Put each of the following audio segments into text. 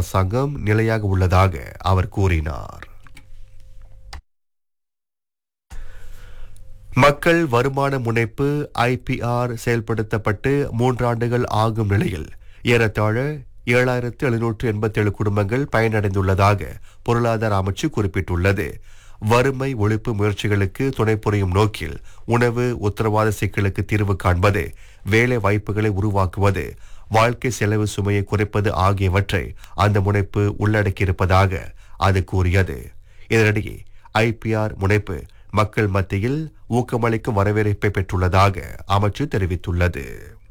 அரசாங்கம் நிலையாக உள்ளதாக அவர் கூறினார் மக்கள் வருமான முனைப்பு ஐபிஆர் செயல்படுத்தப்பட்டு மூன்றாண்டுகள் ஆகும் நிலையில் ஏறத்தாழ ஏழாயிரத்து எழுநூற்று எண்பத்தேழு குடும்பங்கள் பயனடைந்துள்ளதாக பொருளாதார அமைச்சு குறிப்பிட்டுள்ளது வறுமை ஒழிப்பு முயற்சிகளுக்கு துணை புரியும் நோக்கில் உணவு உத்தரவாத சிக்கலுக்கு தீர்வு காண்பது வேலை வாய்ப்புகளை உருவாக்குவது வாழ்க்கை செலவு சுமையை குறைப்பது ஆகியவற்றை அந்த முனைப்பு உள்ளடக்கியிருப்பதாக அது கூறியது இதனிடையே ஐபிஆர் முனைப்பு மக்கள் மத்தியில் ஊக்கமளிக்கும் வரவேற்பை பெற்றுள்ளதாக அமைச்சு தெரிவித்துள்ளது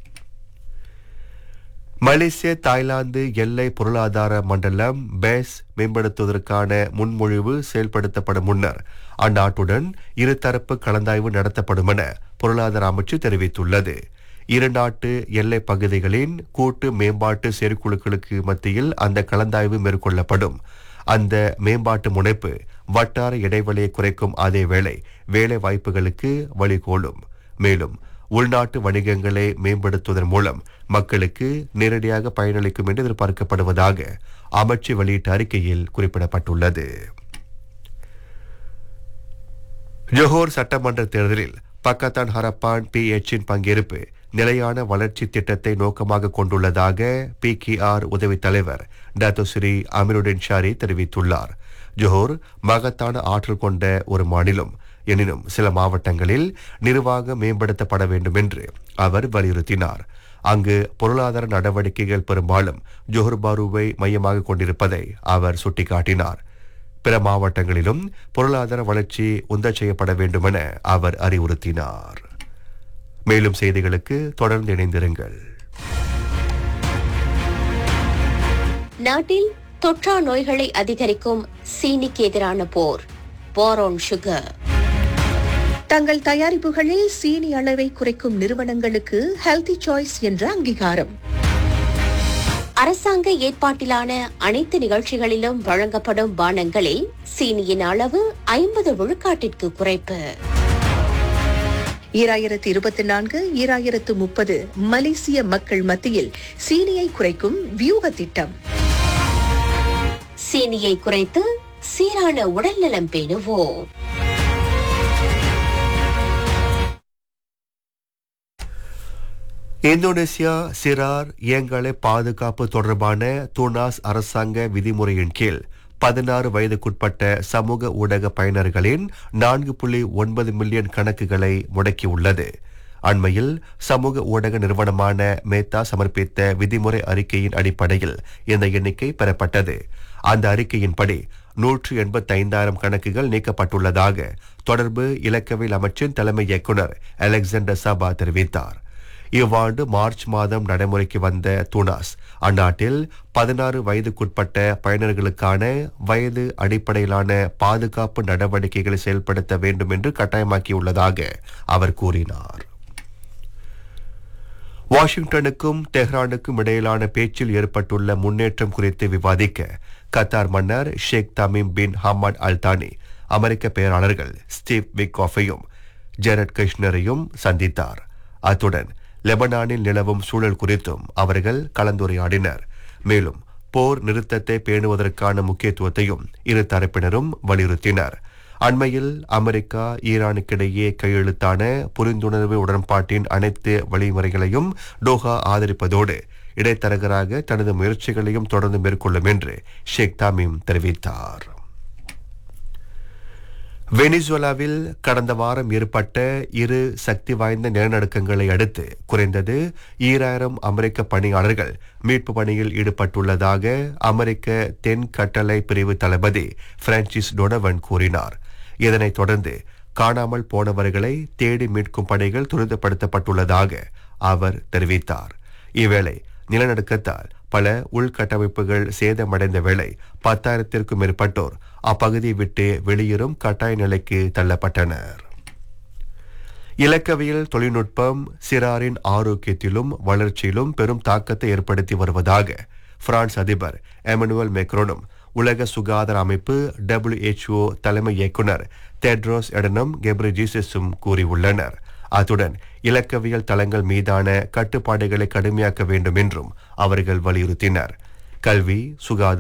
மலேசிய தாய்லாந்து எல்லை பொருளாதார மண்டலம் பேஸ் மேம்படுத்துவதற்கான முன்மொழிவு செயல்படுத்தப்படும் முன்னர் அந்நாட்டுடன் இருதரப்பு கலந்தாய்வு நடத்தப்படும் என பொருளாதார அமைச்சு தெரிவித்துள்ளது இரு நாட்டு எல்லை பகுதிகளின் கூட்டு மேம்பாட்டு செயற்குழுக்களுக்கு மத்தியில் அந்த கலந்தாய்வு மேற்கொள்ளப்படும் அந்த மேம்பாட்டு முனைப்பு வட்டார இடைவெளியை குறைக்கும் அதே வேளை வேலை வாய்ப்புகளுக்கு வழிகோலும் மேலும் உள்நாட்டு வணிகங்களை மேம்படுத்துவதன் மூலம் மக்களுக்கு நேரடியாக பயனளிக்கும் என்று எதிர்பார்க்கப்படுவதாக அமைச்சு வெளியிட்ட அறிக்கையில் குறிப்பிடப்பட்டுள்ளது ஜோஹோர் சட்டமன்ற தேர்தலில் பக்கத்தான் ஹரப்பான் பி எச்சின் பங்கேற்பு நிலையான வளர்ச்சி திட்டத்தை நோக்கமாக கொண்டுள்ளதாக பி கே ஆர் உதவித் தலைவர் டாக்டர் ஸ்ரீ அமீருddin ஷாரி தெரிவித்துள்ளார் ஜோஹர் மகத்தான ஆற்றல் கொண்ட ஒரு மாநிலம் எனினும் சில மாவட்டங்களில் நிர்வாகம் மேம்படுத்தப்பட வேண்டும் என்று அவர் வலியுறுத்தினார் அங்கு பொருளாதார நடவடிக்கைகள் பெரும்பாலும் ஜோஹர் பாருவை மையமாக கொண்டிருப்பதை அவர் சுட்டிக்காட்டினார் பிற மாவட்டங்களிலும் பொருளாதார வளர்ச்சி உந்தச் செய்யப்பட வேண்டும் என அவர் அறிவுறுத்தினார் மேலும் செய்திகளுக்கு தொடர்ந்து இணைந்திருங்கள் நாட்டில் தொற்றா நோய்களை அதிகரிக்கும் சீனிக்கு எதிரான போர் போரோன் சுகர் தங்கள் தயாரிப்புகளில் சீனி அளவை குறைக்கும் நிறுவனங்களுக்கு ஹெல்தி சாய்ஸ் என்ற அங்கீகாரம் அரசாங்க ஏற்பாட்டிலான அனைத்து நிகழ்ச்சிகளிலும் வழங்கப்படும் பானங்களில் சீனியின் அளவு ஐம்பது விழுக்காட்டிற்கு குறைப்பு ஈராயிரத்து இருபத்தி நான்கு ஈராயிரத்து முப்பது மலேசிய மக்கள் மத்தியில் சீனியை குறைக்கும் வியூக திட்டம் சீனியை குறைத்து சீரான உடல்நலம் பேணுவோம் இந்தோனேசியா சிறார் இயங்கலை பாதுகாப்பு தொடர்பான துனாஸ் அரசாங்க விதிமுறையின் கீழ் பதினாறு வயதுக்குட்பட்ட சமூக ஊடக பயனர்களின் நான்கு புள்ளி ஒன்பது மில்லியன் கணக்குகளை முடக்கியுள்ளது அண்மையில் சமூக ஊடக நிறுவனமான மேத்தா சமர்ப்பித்த விதிமுறை அறிக்கையின் அடிப்படையில் இந்த எண்ணிக்கை பெறப்பட்டது அந்த அறிக்கையின்படி நூற்று எண்பத்தைந்தாயிரம் கணக்குகள் நீக்கப்பட்டுள்ளதாக தொடர்பு இலக்கவியல் அமைச்சின் தலைமை இயக்குனர் அலெக்சாண்டர் சபா தெரிவித்தார் இவ்வாண்டு மார்ச் மாதம் நடைமுறைக்கு வந்த துனாஸ் அந்நாட்டில் பதினாறு வயதுக்குட்பட்ட பயனர்களுக்கான வயது அடிப்படையிலான பாதுகாப்பு நடவடிக்கைகளை செயல்படுத்த வேண்டும் என்று கட்டாயமாக்கியுள்ளதாக அவர் கூறினார் வாஷிங்டனுக்கும் தெஹ்ரானுக்கும் இடையிலான பேச்சில் ஏற்பட்டுள்ள முன்னேற்றம் குறித்து விவாதிக்க கத்தார் மன்னர் Sheikh Tamim bin Hamad Al Thani அமெரிக்க பேராளர்கள் ஸ்டீவ் விக்காஃபையும் ஜெரட் கிருஷ்ணரையும் சந்தித்தார் அத்துடன் லெபனானில் நிலவும் சூழல் குறித்தும் அவர்கள் கலந்துரையாடினர் மேலும் போர் நிறுத்தத்தை பேணுவதற்கான முக்கியத்துவத்தையும் இரு தரப்பினரும் வலியுறுத்தினர் அண்மையில் அமெரிக்கா ஈரானுக்கிடையே கையெழுத்தான புரிந்துணர்வு உடன்பாட்டின் அனைத்து வழிமுறைகளையும் டோஹா ஆதரிப்பதோடு இடைத்தரகராக தனது முயற்சிகளையும் தொடர்ந்து மேற்கொள்ளும் என்று ஷேக் தாமீம் தெரிவித்தார் வெனிசுவேலாவில் கடந்த வாரம் ஏற்பட்ட இரு சக்தி வாய்ந்த நிலநடுக்கங்களை அடுத்து குறைந்தது ஈராயிரம் அமெரிக்க பணியாளர்கள் மீட்பு பணியில் ஈடுபட்டுள்ளதாக அமெரிக்க தென் கட்டளை பிரிவு தளபதி பிரான்சிஸ் டொனவன் கூறினார் இதனைத் தொடர்ந்து காணாமல் போனவர்களை தேடி மீட்கும் பணிகள் துரிதப்படுத்தப்பட்டுள்ளதாக அவர் தெரிவித்தார் இவ்வேளை நிலநடுக்கத்தால் பல உள்கட்டமைப்புகள் சேதமடைந்த வேளை பத்தாயிரத்திற்கும் மேற்பட்டோர் அப்பகுதியை விட்டு வெளியேறும் கட்டாய நிலைக்கு தள்ளப்பட்டனர் இலக்கவியல் தொழில்நுட்பம் சிறாரின் ஆரோக்கியத்திலும் வளர்ச்சியிலும் பெரும் தாக்கத்தை ஏற்படுத்தி வருவதாக பிரான்ஸ் அதிபர் எமனுவல் மேக்ரோனும் உலக சுகாதார அமைப்பு WHO தலைமை இயக்குனர் தெட்ரோஸ் எடனம் கெப்ரிஜிசஸும் கூறியுள்ளனர் அத்துடன் இலக்கவியல் தளங்கள் மீதான கட்டுப்பாடுகளை கடுமையாக்க வேண்டும் என்றும் அவர்கள் வலியுறுத்தினர் கல்வி சுகாதாரம்